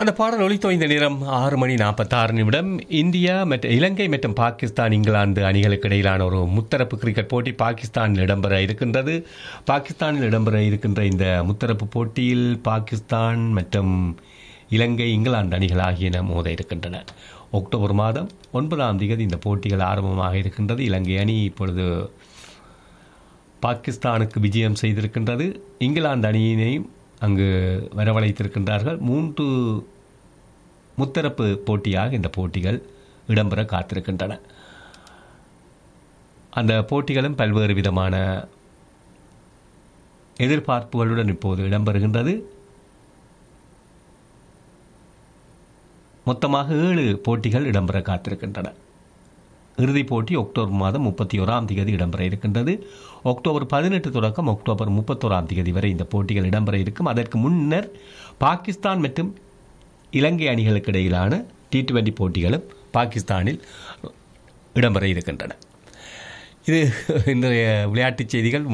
அந்த பாடல் ஒளித்தோய்ந்த நேரம் ஆறு மணி நாற்பத்தாறு நிமிடம் இந்தியா மற்றும் இலங்கை மற்றும் பாகிஸ்தான் இங்கிலாந்து அணிகளுக்கு இடையிலான ஒரு முத்தரப்பு கிரிக்கெட் போட்டி பாகிஸ்தானில் இடம்பெற இருக்கின்றது பாகிஸ்தானில் இடம்பெற இருக்கின்ற இந்த முத்தரப்பு போட்டியில் பாகிஸ்தான் மற்றும் இலங்கை இங்கிலாந்து அணிகள் ஆகியன மோத இருக்கின்றன அக்டோபர் மாதம் ஒன்பதாம் தேதி இந்த போட்டிகள் ஆரம்பமாக இருக்கின்றது இலங்கை அணி இப்பொழுது பாகிஸ்தானுக்கு விஜயம் செய்திருக்கின்றது இங்கிலாந்து அணியினையும் அங்கு வரவழைத்திருக்கின்றார்கள் மூன்று முத்தரப்பு போட்டியாக இந்த போட்டிகள் இடம்பெற காத்திருக்கின்றன அந்த போட்டிகளும் பல்வேறு விதமான எதிர்பார்ப்புகளுடன் இப்போது இடம்பெறுகின்றது மொத்தமாக ஏழு போட்டிகள் இடம்பெற காத்திருக்கின்றன இறுதிப் போட்டி அக்டோபர் மாதம் முப்பத்தி ஓராம் தேதி இடம்பெற இருக்கின்றது அக்டோபர் பதினெட்டு தொடக்கம் அக்டோபர் முப்பத்தோராம் தேதி வரை இந்த போட்டிகள் இடம்பெற இருக்கும் அதற்கு முன்னர் பாகிஸ்தான் மற்றும் இலங்கை அணிகளுக்கு இடையிலான டி டுவெண்டி போட்டிகளும் பாகிஸ்தானில் இடம்பெற இருக்கின்றன இது இன்றைய விளையாட்டுச் செய்திகள்